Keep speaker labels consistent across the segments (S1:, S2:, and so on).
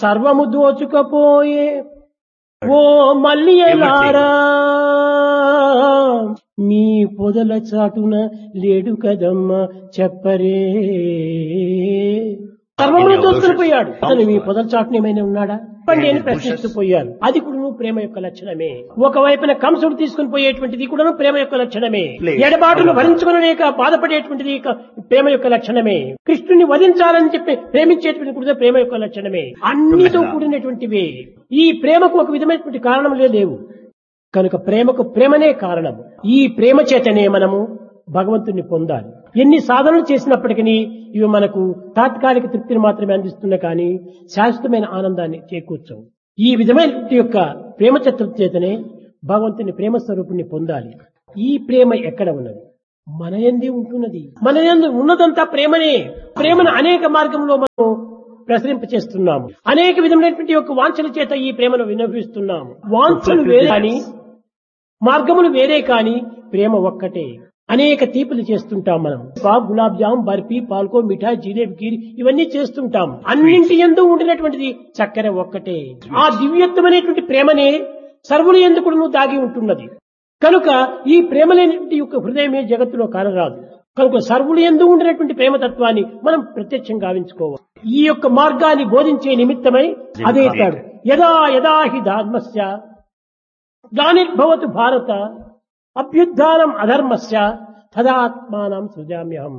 S1: సర్వము దోచుకపోయే ఓ మల్లియలారా మీ పొదల చాటున లేడు కదమ్మ చెప్పరే సర్వమును దోచుకుని పోయాడు అతను మీ పొదల చాటున ఏమైనా ఉన్నాడా చెప్పండి అని ప్రశ్నిస్తూ పోయారు అది కూడా ప్రేమ యొక్క లక్షణమే ఒకవైపున కంసుడు తీసుకుని పోయేటువంటిది కూడా ప్రేమ యొక్క లక్షణమే ఎడబాటును భరించుకునలేక బాధపడేటువంటిది ఇక ప్రేమ యొక్క లక్షణమే కృష్ణుని వధించాలని చెప్పి ప్రేమించేటువంటి కూడా ప్రేమ యొక్క లక్షణమే అన్నితో కూడినటువంటివే ఈ ప్రేమకు ఒక విధమైనటువంటి కారణములే లేవు కనుక ప్రేమకు ప్రేమనే కారణం ఈ ప్రేమ చేతనే మనము భగవంతుని పొందాలి ఎన్ని సాధనలు చేసినప్పటికీ ఇవి మనకు తాత్కాలిక తృప్తిని మాత్రమే అందిస్తున్నా కానీ శాశ్వతమైన ఆనందాన్ని చేకూర్చవు ఈ విధమైనటువంటి యొక్క ప్రేమ చతుర్థ చేతనే భగవంతుని ప్రేమ స్వరూపుణ్ణి పొందాలి ఈ ప్రేమ ఎక్కడ ఉన్నది మన ఎందే ఉంటున్నది మన ఎందు ఉన్నదంతా ప్రేమనే ప్రేమను అనేక మార్గంలో మనం ప్రసరింప చేస్తున్నాము అనేక విధమైనటువంటి యొక్క వాంఛల చేత ఈ ప్రేమను వినిపిస్తున్నాము వాంఛలు వేరే కానీ మార్గములు వేరే కానీ ప్రేమ ఒక్కటే అనేక తీపులు చేస్తుంటాం మనం పా గులాబ్ జామ్ బర్ఫీ పాల్కో మిఠాయి జిలేబీ కీరి ఇవన్నీ చేస్తుంటాం అన్నింటి ఎందు ఉండినటువంటిది చక్కెర ఒక్కటే ఆ దివ్యత్వమైనటువంటి ప్రేమనే సర్వులు ఎందుకు దాగి ఉంటున్నది కనుక ఈ ప్రేమ లేనటువంటి యొక్క హృదయమే జగత్తులో కానరాదు కనుక సర్వులు ఎందు ఉండినటువంటి ప్రేమతత్వాన్ని మనం ప్రత్యక్షం గావించుకోవాలి ఈ యొక్క మార్గాన్ని బోధించే నిమిత్తమై అదే తాడు యదా యదా హి ధర్మస్య గ్లానిర్భవతు భారత అభ్యుద్ధానం అధర్మస్య తదాత్మానం సృజామ్యహం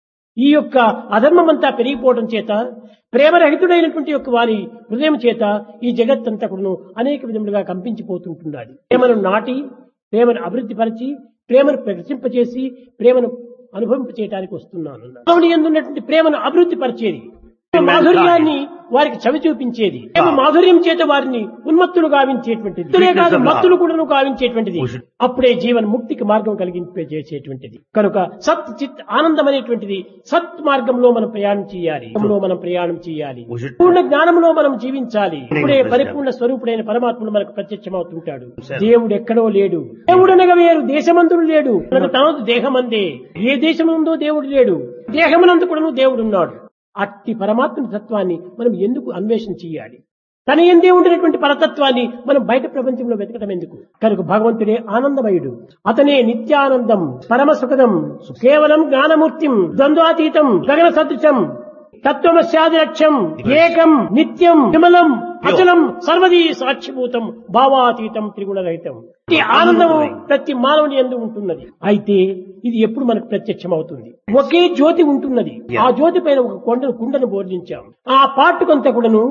S1: ఈ యొక్క అధర్మమంతా పెరిగిపోవడం చేత ప్రేమరహితుడైనటువంటి యొక్క వారి హృదయం చేత ఈ జగత్తంతా కూడాను అనేక విధములుగా కంపించిపోతుంటున్నది ప్రేమను నాటి ప్రేమను అభివృద్ధి పరిచి ప్రేమను ప్రదర్శింపచేసి ప్రేమను అనుభవింప చేయడానికి వస్తున్నాను మానవుని ఎందున్నటువంటి ప్రేమను అభివృద్ధి పరిచేది మాధుర్యాన్ని వారికి చవి చూపించేది ప్రేమ మాధుర్యం చేత వారిని ఉన్మత్తులు గావించేటువంటిది ఇతరే కాదు మత్తులు కూడా గావించేటువంటిది అప్పుడే జీవన ముక్తికి మార్గం కలిగింపే చేసేటువంటిది కనుక సత్ చిత్ ఆనందం అనేటువంటిది సత్ మార్గంలో మనం ప్రయాణం చేయాలి మార్గంలో మనం ప్రయాణం చేయాలి పూర్ణ జ్ఞానంలో మనం జీవించాలి ఇప్పుడే పరిపూర్ణ స్వరూపుడైన పరమాత్ముడు మనకు ప్రత్యక్షమవుతుంటాడు దేవుడు ఎక్కడో లేడు దేవుడు అనగా వేరు దేశమంతుడు లేడు మనకు తనదు దేహమందే ఏ దేశముందో దేవుడు లేడు దేహమునందు కూడా దేవుడు ఉన్నాడు అట్టి పరమాత్మ తత్వాన్ని మనం ఎందుకు అన్వేషణ చేయాలి తన ఎందే ఉండినటువంటి పరతత్వాన్ని మనం బయట ప్రపంచంలో వెతకడం ఎందుకు కనుక భగవంతుడే ఆనందమయుడు అతనే నిత్యానందం పరమ సుఖదం కేవలం జ్ఞానమూర్తిం ద్వంద్వాతీతం గగన సదృశం తత్వమస్యాది లక్ష్యం ఏకం నిత్యం విమలం అచలం సర్వదీ సాక్షిభూతం భావాతీతం త్రిగుణరహితం ఈ ఆనందము ప్రతి మానవుని ఎందు ఉంటున్నది అయితే ఇది ఎప్పుడు మనకు ప్రత్యక్షం అవుతుంది ఒకే జ్యోతి ఉంటున్నది ఆ జ్యోతి పైన ఒక కొండను కుండను బోర్లించాం ఆ పాటుకంతా కూడాను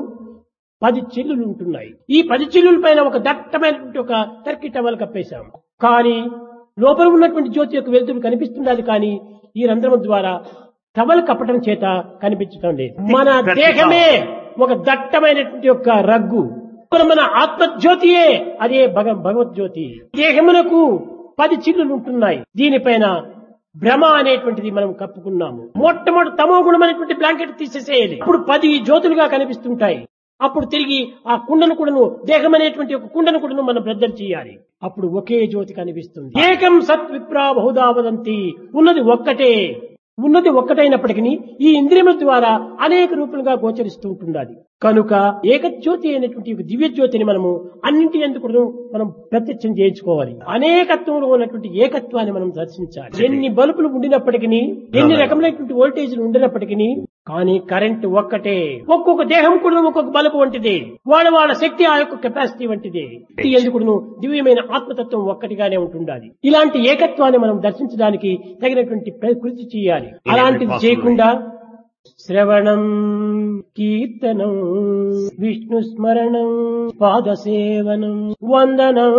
S1: పది చిల్లులు ఉంటున్నాయి ఈ పది చిల్లుల పైన ఒక దట్టమైనటువంటి ఒక టర్కీ టవల్ కప్పేశాం కానీ లోపల ఉన్నటువంటి జ్యోతి యొక్క వెలుతురు కనిపిస్తున్నది కానీ ఈ రంధ్రం ద్వారా టవల్ కప్పటం చేత కనిపించడం లేదు మన దేహమే ఒక దట్టమైనటువంటి యొక్క రగ్గు మన ఆత్మజ్యోతియే అదే భగ భగవద్జ్యోతి దేహమునకు పది చిల్లులు ఉంటున్నాయి దీనిపైన భ్రమ అనేటువంటిది మనం కప్పుకున్నాము మొట్టమొదటి తమో గుణమైనటువంటి బ్లాంకెట్ తీసేసేయాలి ఇప్పుడు పది జ్యోతులుగా కనిపిస్తుంటాయి అప్పుడు తిరిగి ఆ కుండను కూడాను దేహం అనేటువంటి ఒక కుండను కూడాను మనం బ్రద్దలు చేయాలి అప్పుడు ఒకే జ్యోతి కనిపిస్తుంది ఏకం సత్ విప్రా బహుదా వదంతి ఉన్నది ఒక్కటే ఉన్నది ఒక్కటైనప్పటికీ ఈ ఇంద్రియముల ద్వారా అనేక రూపంగా గోచరిస్తూ ఉంటున్నది కనుక ఏకజ్యోతి అయినటువంటి ఒక దివ్య జ్యోతిని మనము అన్నింటి ఎందుకు మనం ప్రత్యక్షం చేయించుకోవాలి అనేకత్వంలో ఉన్నటువంటి ఏకత్వాన్ని మనం దర్శించాలి ఎన్ని బల్బులు ఉండినప్పటికీ ఎన్ని రకమైనటువంటి వోల్టేజ్లు ఉండినప్పటికీ కానీ కరెంట్ ఒక్కటే ఒక్కొక్క దేహం కూడా ఒక్కొక్క బలుపు వంటిది వాళ్ళ వాళ్ళ శక్తి ఆ యొక్క కెపాసిటీ వంటిది ఎందుకు దివ్యమైన ఆత్మతత్వం ఒక్కటిగానే ఉంటుండాలి ఇలాంటి ఏకత్వాన్ని మనం దర్శించడానికి తగినటువంటి కృషి చేయాలి అలాంటిది చేయకుండా శ్రవణం కీర్తనం విష్ణు స్మరణం పాదసేవనం వందనం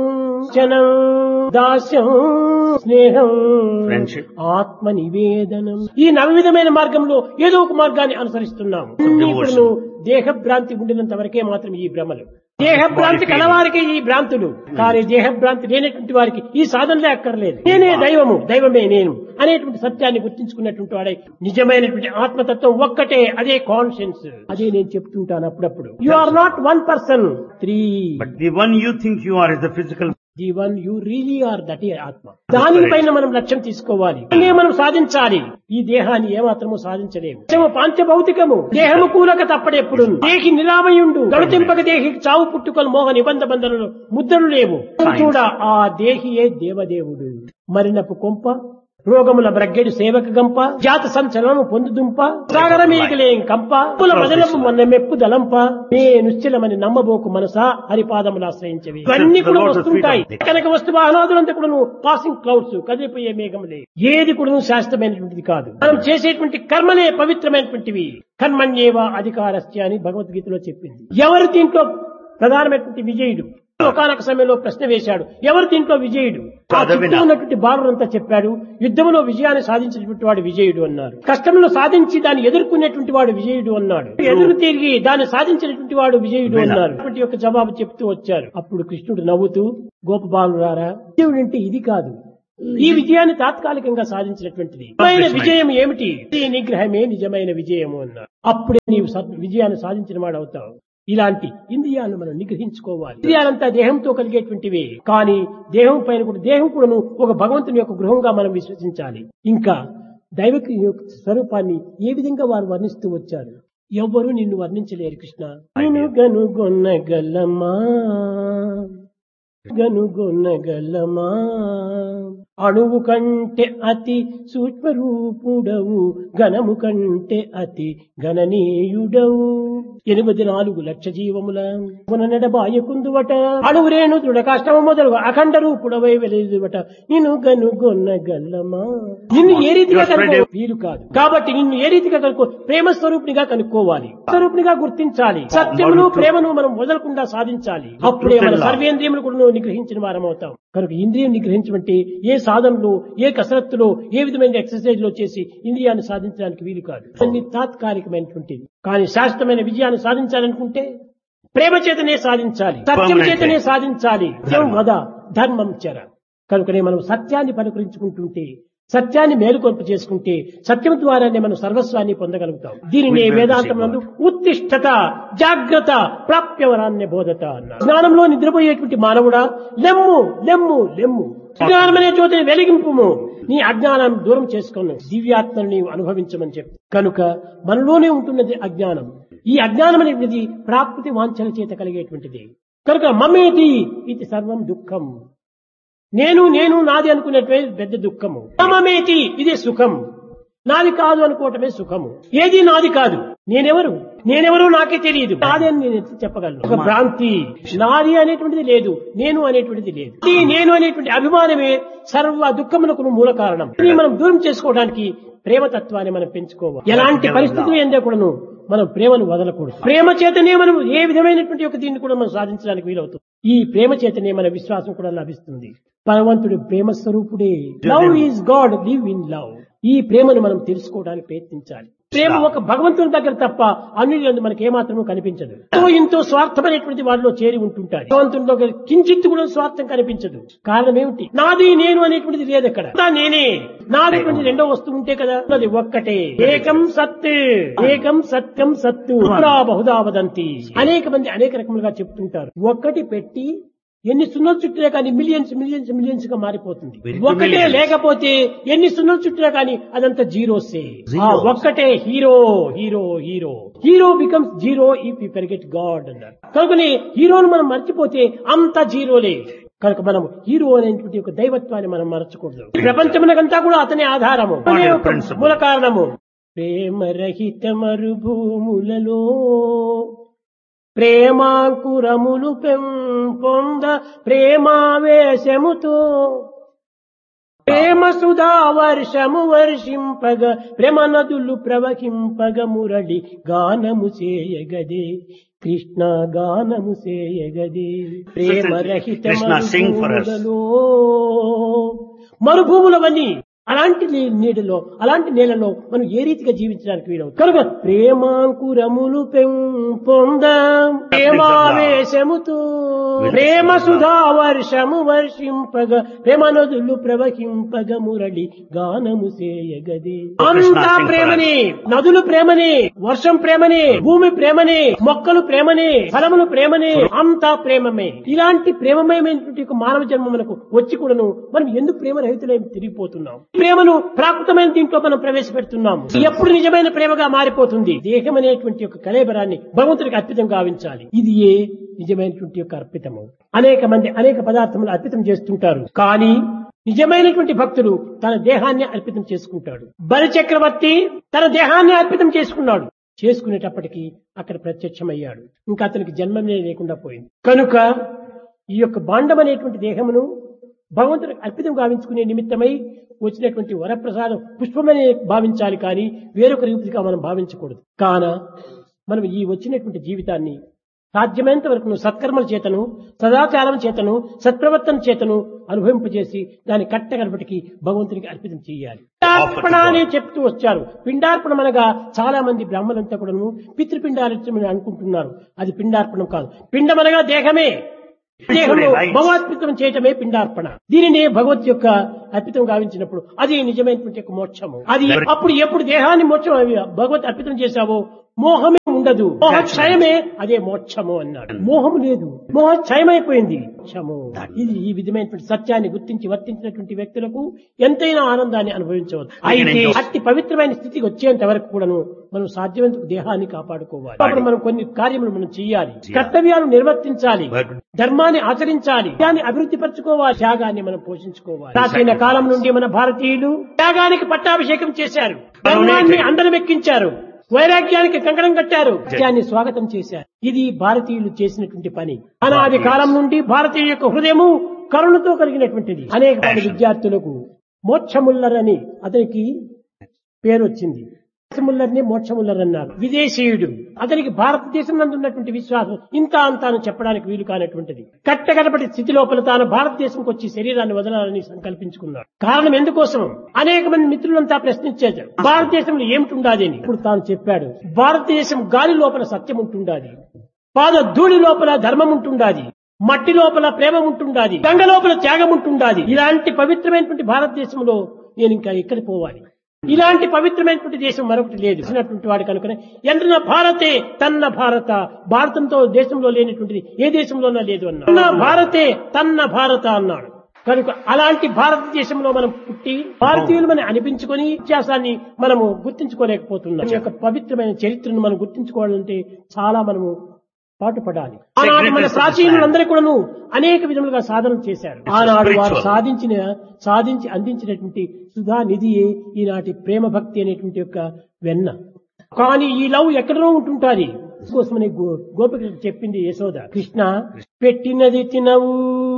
S1: చనం దాస్యం స్నేహం
S2: Friendship.
S1: ఆత్మ నివేదనం ఈ నవవిధమైన మార్గంలో ఏదో ఒక మార్గాన్ని అనుసరిస్తున్నాము ఇప్పుడు దేహభ్రాంతి ఉండినంత వరకే మాత్రం ఈ భ్రమలు దేహభ్రాంతి కలవారికి ఈ భ్రాంతులు కానీ దేహభ్రాంతి లేనటువంటి వారికి ఈ సాధనలే అక్కర్లేదు నేనే దైవము దైవమే నేను అనేటువంటి సత్యాన్ని గుర్తించుకున్నటువంటి వాడే నిజమైనటువంటి ఆత్మతత్వం ఒక్కటే అదే కాన్షియన్స్ అదే నేను చెప్తుంటాను అప్పుడప్పుడు you are not one person three
S2: But the one you think you are is the physical
S1: the one you really are that ఆత్మ దానిపైన మనం లక్ష్యం తీసుకోవాలి దాన్నే మనం సాధించాలి ఈ దేహాన్ని ఏమాత్రము సాధించలేము దేహము పాంచభౌతికము దేహము కూలక తప్పడెప్పుడు దేహి నిరామయుండు గణతింపక దేహి చావు పుట్టుకలు మోహ నిబంధ బంధనలు ముద్రలు లేవు చూడ ఆ దేహియే దేవదేవుడు మరినపు కొంప రోగముల బ్రగ్గెడు సేవక గంప జాత సంచలనము పొందుదుంప సాగరమీగలేం కంప పుల బదలము మొన్న మెప్పు దలంప నే నిశ్చలమని నమ్మబోకు మనసా హరిపాదములు ఆశ్రయించవి ఇవన్నీ కూడా వస్తుంటాయి కనుక వస్తు వాహనాదులంతా కూడా పాసింగ్ క్లౌడ్స్ కదిలిపోయే మేఘములే ఏది కూడా శాశ్వతమైనటువంటిది కాదు మనం చేసేటువంటి కర్మలే పవిత్రమైనటువంటివి కర్మణ్యేవ అధికారస్య అని భగవద్గీతలో చెప్పింది ఎవరు దీంట్లో ప్రధానమైనటువంటి విజయుడు ఒకనొక సమయంలో ప్రశ్న వేశాడు ఎవరు దీంట్లో విజయుడు ఆ చుట్టూ ఉన్నటువంటి బాలురంతా చెప్పాడు యుద్ధంలో విజయాన్ని సాధించినటువంటి వాడు విజయుడు అన్నారు కష్టంలో సాధించి దాన్ని ఎదుర్కొనేటువంటి వాడు విజయుడు అన్నాడు ఎదురు తిరిగి దాన్ని సాధించినటువంటి వాడు విజయుడు అన్నారు అటువంటి యొక్క జవాబు చెప్తూ వచ్చారు అప్పుడు కృష్ణుడు నవ్వుతూ గోపబాలురారా విజయుడు అంటే ఇది కాదు ఈ విజయాన్ని తాత్కాలికంగా సాధించినటువంటిది నిజమైన విజయం ఏమిటి ఈ నిగ్రహమే నిజమైన విజయము అన్నారు అప్పుడే నీవు సత్- విజయాన్ని సాధించిన వాడు అవుతావు ఇలాంటి ఇంద్రియాలను మనం నిగ్రహించుకోవాలి ఇంద్రియాలంతా దేహంతో కలిగేటువంటివి కానీ దేహం పైన కూడా దేహం కూడాను ఒక భగవంతుని యొక్క గృహంగా మనం విశ్వసించాలి ఇంకా దైవకి యొక్క స్వరూపాన్ని ఏ విధంగా వారు వర్ణిస్తూ వచ్చారు ఎవ్వరూ నిన్ను వర్ణించలేరు కృష్ణ నేను గనుగొన్నగలమా గనుగొన్నగలమా అణువు కంటే అతి సూక్ష్మ రూపుడవు ఘనము కంటే అతి గణనీయుడవు ఎనిమిది నాలుగు లక్ష జీవముల పుననడబాయకుందువట అణువురేణు దృఢకాష్టము మొదలు అఖండ రూపుడవై వెలుదువట నిన్ను గనుగొన్నగలమా నిన్ను ఏ రీతిగా కనుక్కో వీలు కాదు కాబట్టి నిన్ను ఏ రీతిగా కనుక్కో ప్రేమ స్వరూపినిగా కనుక్కోవాలి స్వరూపినిగా గుర్తించాలి సత్యమును ప్రేమను మనం వదలకుండా సాధించాలి అప్పుడే మన సర్వేంద్రియములు కూడా నిగ్రహించిన వారం అవుతాం కనుక ఇంద్రియం నిగ్రహించమంటే ఏ సాధనలో ఏ కసరత్తులో ఏ విధమైన ఎక్సర్సైజ్ లో చేసి ఇంద్రియాన్ని సాధించడానికి వీలు కాదు అన్ని తాత్కాలికమైనటువంటిది కానీ శాశ్వతమైన విజయాన్ని సాధించాలనుకుంటే ప్రేమ చేతనే సాధించాలి సత్యం చేతనే సాధించాలి సత్యం వద ధర్మం చర కనుకనే మనం సత్యాన్ని పలుకరించుకుంటుంటే సత్యాన్ని మేలుకొల్పు చేసుకుంటే సత్యం ద్వారానే మనం సర్వస్వాన్ని పొందగలుగుతాం దీనిని వేదాంతం నందు ఉత్తిష్టత జాగ్రత్త ప్రాప్యవరాన్య బోధత అన్నారు జ్ఞానంలో నిద్రపోయేటువంటి మానవుడా లెమ్ము లెమ్ము లెమ్ము జ్ఞానమనే జ్యోతిని వెలిగింపుము నీ అజ్ఞానాన్ని దూరం చేసుకున్నావు దివ్యాత్మను నీవు అనుభవించమని చెప్పి కనుక మనలోనే ఉంటున్నది అజ్ఞానం ఈ అజ్ఞానం అనేది ప్రాకృతి వాంఛన చేత కలిగేటువంటిది కనుక మమేతి ఇది సర్వం దుఃఖం నేను నేను నాది అనుకునేటమే పెద్ద దుఃఖము మమేతి ఇదే సుఖం నాది కాదు అనుకోవటమే సుఖము ఏది నాది కాదు నేనెవరు నేనెవరు నాకే తెలియదు నాది అని నేను ఎత్తి చెప్పగలను ఒక భ్రాంతి నాది అనేటువంటిది లేదు నేను అనేటువంటిది లేదు ఈ నేను అనేటువంటి అభిమానమే సర్వ దుఃఖములకు మూల కారణం ఇది మనం దూరం చేసుకోవడానికి ప్రేమతత్వాన్ని మనం పెంచుకోవాలి ఎలాంటి పరిస్థితులు ఎందే కూడాను మనం ప్రేమను వదలకూడదు ప్రేమ చేతనే మనం ఏ విధమైనటువంటి ఒక దీన్ని కూడా మనం సాధించడానికి వీలవుతుంది ఈ ప్రేమ చేతనే మన విశ్వాసం కూడా లభిస్తుంది భగవంతుడు ప్రేమ స్వరూపుడే love is God live in love ఈ ప్రేమను మనం తెలుసుకోవడానికి ప్రయత్నించాలి ప్రేమ ఒక భగవంతుని దగ్గర తప్ప అన్ని మనకి ఏమాత్రము కనిపించదు ఎంతో ఇంతో స్వార్థమైనటువంటి వారిలో చేరి ఉంటుంటారు భగవంతుని దగ్గర కించిత్తు కూడా స్వార్థం కనిపించదు కారణం ఏమిటి నాది నేను అనేటువంటిది లేదు అక్కడ అంతా నేనే నాదటువంటి రెండో వస్తువు ఉంటే కదా అది ఒక్కటే ఏకం సత్ ఏకం సత్యం సత్తు పురా బహుదా వదంతి అనేక మంది అనేక రకములుగా చెప్తుంటారు ఒక్కటి పెట్టి ఎన్ని సున్నలు చుట్టినా కానీ మిలియన్స్ మిలియన్స్ మిలియన్స్ గా మారిపోతుంది
S2: Very two
S1: ఒక్కటే
S2: millions.
S1: లేకపోతే ఎన్ని సున్నలు చుట్టినా కానీ అదంతా జీరోసే ఆ
S2: Zeros.
S1: ఒక్కటే hero hero hero hero becomes zero if you forget God అన్నారు కనుకనే హీరోను మనం మర్చిపోతే అంతా జీరోలే కనుక మనం హీరో అనేటువంటి ఒక దైవత్వాన్ని మనం మరచకూడదు ప్రపంచమునకంతా కూడా అతని ఆధారము అతనే ఒక
S2: principle.
S1: మూల కారణము ప్రేమరహిత మరుభూములలో ప్రేమాంకురములు పెంపొంద ప్రేమావేశముతో ప్రేమ సుధా వర్షము వర్షింపగ ప్రేమ నదులు ప్రవహింపగ మురళి గానము చేయగదే కృష్ణ గానము చేయగదే ప్రేమ రహిత
S2: Krishna, sing for us.
S1: మరుభూములలో మరుభూములవన్నీ అలాంటి నీ- నీడలో అలాంటి నేలలో మనం ఏ రీతిగా జీవించడానికి వీలవుతుంది కనుక ప్రేమాంకురములు పెంపొందాం ప్రేమావేశముతో ప్రేమ సుధా వర్షము వర్షింపగ ప్రేమ నదులు ప్రవహింపగ మురళి గానము చేయగదే అంతా ప్రేమనే నదులు ప్రేమనే వర్షం ప్రేమనే భూమి ప్రేమనే మొక్కలు ప్రేమనే ఫలములు ప్రేమనే అంతా ప్రేమమే ఇలాంటి ప్రేమమయమైనటువంటి ఒక మానవ జన్మ మనకు వచ్చి కూడాను మనం ఎందుకు ప్రేమ రహితులై తిరిగిపోతున్నాం ప్రేమను ప్రాకృతమైన దీంట్లో మనం ప్రవేశపెడుతున్నాం ఎప్పుడు నిజమైన ప్రేమగా మారిపోతుంది దేహం అనేటువంటి ఒక కలేబరాన్ని భగవంతుడికి అర్పితం గావించాలి ఇది ఏ నిజమైనటువంటి యొక్క అర్పితము అనేక మంది అనేక పదార్థములు అర్పితం చేస్తుంటారు కానీ నిజమైనటువంటి భక్తుడు తన దేహాన్ని అర్పితం చేసుకుంటాడు బలి చక్రవర్తి తన దేహాన్ని అర్పితం చేసుకున్నాడు చేసుకునేటప్పటికీ అక్కడ ప్రత్యక్షమయ్యాడు ఇంకా అతనికి జన్మమే లేకుండా పోయింది కనుక ఈ యొక్క బాండం అనేటువంటి దేహమును భగవంతుడికి అర్పితం గావించుకునే నిమిత్తమై వచ్చినటువంటి వరప్రసాదం పుష్పమనే భావించాలి కానీ వేరొక రీతిగా మనం భావించకూడదు కాన మనం ఈ వచ్చినటువంటి జీవితాన్ని సాధ్యమైనంత వరకు సత్కర్మల చేతను సదాచారం చేతను సత్ప్రవర్తన చేతను అనుభవింపజేసి దాన్ని కట్టగలపటికి భగవంతునికి అర్పితం చేయాలి పిండార్పణ అని చెప్తూ వచ్చారు పిండార్పణం అనగా చాలా మంది బ్రాహ్మణులంతా కూడాను పితృపిండార్పణ అనుకుంటున్నారు అది పిండార్పణం కాదు పిండం అనగా దేహమే దేహంలో భగవత్పితం చేయటమే పిండార్పణ దీనిని భగవత్ యొక్క అర్పితం గావించినప్పుడు అది నిజమైనటువంటి యొక్క మోక్షము అది అప్పుడు ఎప్పుడు దేహాన్ని మోక్షం అవి భగవత్ అర్పితం చేశావో మోహమే ఉండదు మోహ క్షయమే అదే మోక్షము అన్నాడు మోహము లేదు మోహ క్షయమైపోయింది మోక్షము ఇది ఈ విధమైనటువంటి సత్యాన్ని గుర్తించి వర్తించినటువంటి వ్యక్తులకు ఎంతైనా ఆనందాన్ని అనుభవించవచ్చు అయితే అట్టి పవిత్రమైన స్థితికి వచ్చేంత వరకు కూడాను మనం సాధ్యమైనంత దేహాన్ని కాపాడుకోవాలి అప్పుడు మనం కొన్ని కార్యములు మనం చేయాలి కర్తవ్యాలు నిర్వర్తించాలి ధర్మాన్ని ఆచరించాలి దాన్ని అభివృద్ధి పరచుకోవాలి త్యాగాన్ని మనం పోషించుకోవాలి ప్రాచీన కాలం నుండి మన భారతీయులు త్యాగానికి పట్టాభిషేకం చేశారు ధర్మాన్ని అందరమెక్కించారు వైరాగ్యానికి కంకణం కట్టారు సత్యాన్ని స్వాగతం చేశారు ఇది భారతీయులు చేసినటువంటి పని అనాది కాలం నుండి భారతీయుల యొక్క హృదయము కరుణతో కలిగినటువంటిది అనేక మంది విద్యార్థులకు మోక్షముల్లరని అతనికి పేరు వచ్చింది మోక్షముల్లర్ని మోక్షముల్లర్ అన్నారు విదేశీయుడు అతనికి భారతదేశం నందు ఉన్నటువంటి విశ్వాసం ఇంత అంత అని చెప్పడానికి వీలు కానటువంటిది కట్టగడపటి స్థితి లోపల తాను భారతదేశంకి వచ్చి శరీరాన్ని వదలాలని సంకల్పించుకున్నాడు కారణం ఎందుకోసం అనేక మంది మిత్రులంతా ప్రశ్నించారు భారతదేశంలో ఏమిటి ఉండాలి అని ఇప్పుడు తాను చెప్పాడు భారతదేశం గాలి లోపల సత్యం ఉంటుండాలి పాద ధూళి లోపల ధర్మం ఉంటుండాలి మట్టి లోపల ప్రేమ ఉంటుండాలి గంగ లోపల త్యాగం ఉంటుండాలి ఇలాంటి పవిత్రమైనటువంటి భారతదేశంలో నేను ఇంకా ఎక్కడ పోవాలి ఇలాంటి పవిత్రమైనటువంటి దేశం మరొకటి లేదు ఇచ్చినటువంటి వాడు కనుకనే ఎంతన భారతే తన్న భారత భారతంతో దేశంలో లేనటువంటిది ఏ దేశంలోనా లేదు అన్నాడు తన్న భారతే తన్న భారత అన్నాడు కనుక అలాంటి భారతదేశంలో మనం పుట్టి భారతీయులు మనం అనిపించుకొని వ్యత్యాసాన్ని మనము గుర్తించుకోలేకపోతున్నాం ఈ యొక్క పవిత్రమైన చరిత్రను మనం గుర్తించుకోవాలంటే చాలా మనము పాటుపడాలి ఆనాడు మన ప్రాచీనులందరూ కూడాను అనేక విధములుగా సాధనలు చేశారు ఆనాడు వారు సాధించిన సాధించి అందించినటువంటి సుధా నిధియే ఈనాటి ప్రేమ భక్తి అనేటువంటి యొక్క వెన్న కానీ ఈ లవ్ ఎక్కడో ఉంటుంటాది కోసమని గో గోపిక చెప్పింది యశోద కృష్ణ పెట్టినది తినవు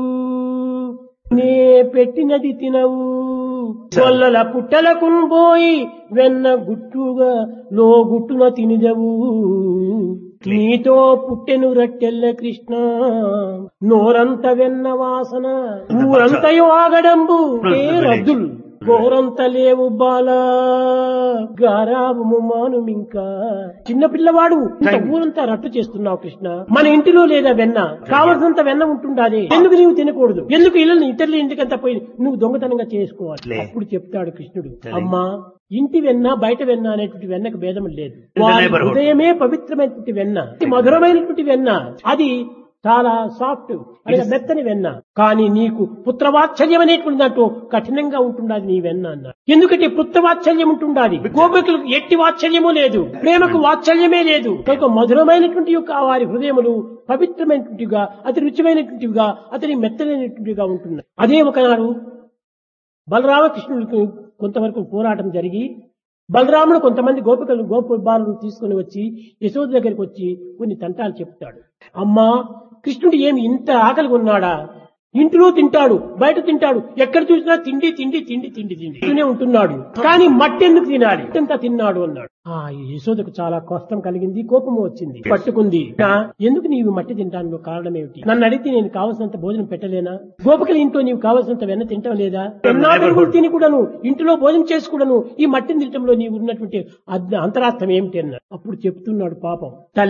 S1: నే పెట్టినది తినవు చొల్లల పుట్టలకు పోయి వెన్న గుట్టుగా లో గుట్టున తినిదవు నీతో పుట్టెను రట్టెల్ల కృష్ణ నోరంత వెన్న వాసన ఊరంతయో ఆగడంబు ఏ రద్దులు గోరంత లేవు బాల గారాబము మానుమింకా చిన్న పిల్లవాడు ఇంత ఊరంతా రట్టు చేస్తున్నావు కృష్ణ మన ఇంటిలో లేదా వెన్న కావలసినంత వెన్న ఉంటుండాలి ఎందుకు నీవు తినకూడదు ఎందుకు ఇల్లు ఇతరుల ఇంటికంతా పోయి నువ్వు దొంగతనంగా చేసుకోవాలి అప్పుడు చెప్తాడు కృష్ణుడు అమ్మా ఇంటి వెన్న బయట వెన్న అనేటువంటి వెన్నకు భేదం లేదు వారి హృదయమే పవిత్రమైనటువంటి వెన్న ఇది మధురమైనటువంటి వెన్న అది చాలా సాఫ్ట్ అనగా మెత్తని వెన్న కానీ నీకు పుత్రవాత్సల్యం అనేటువంటి దాంట్లో కఠినంగా ఉంటుండాలి నీ వెన్న అన్న ఎందుకంటే పుత్రవాత్సల్యం ఉంటుండాలి గోపికలకు ఎట్టి వాత్సల్యము లేదు ప్రేమకు వాత్సల్యమే లేదు కనుక మధురమైనటువంటి యొక్క వారి హృదయములు పవిత్రమైనటువంటివిగా అతి రుచిమైనటువంటివిగా అతని మెత్తనైనటువంటివిగా ఉంటున్నాయి అదే ఒకనాడు బలరామకృష్ణుడికి కొంతవరకు పోరాటం జరిగి బలరాముడు కొంతమంది గోపికలు గోపు బాలను తీసుకుని వచ్చి యశోద దగ్గరికి వచ్చి కొన్ని తంటాలు చెప్తాడు అమ్మా కృష్ణుడు ఏమి ఇంత ఆకలి ఉన్నాడా ఇంటిలో తింటాడు బయట తింటాడు ఎక్కడ చూసినా తిండి తిండి తిండి తిండి తిండి తినే ఉంటున్నాడు కానీ మట్టి ఎందుకు తినాలి ఎంత తిన్నాడు అన్నాడు ఆ యశోదకు చాలా కష్టం కలిగింది కోపము వచ్చింది పట్టుకుంది "నా, ఎందుకు నీవు మట్టి తింటాను కారణం ఏమిటి నన్ను అడిగితే నేను కావలసినంత భోజనం పెట్టలేనా గోపకల ఇంట్లో నీవు కావలసినంత వెన్న తింటం లేదా ఎన్నాళ్ళు కూడా తిని కూడాను ఇంటిలో భోజనం చేసి కూడాను ఈ మట్టిని తినటంలో నీవు ఉన్నటువంటి అద్- అంతరార్థం ఏమిటి అన్నాడు అప్పుడు చెప్తున్నాడు పాపం తల్లి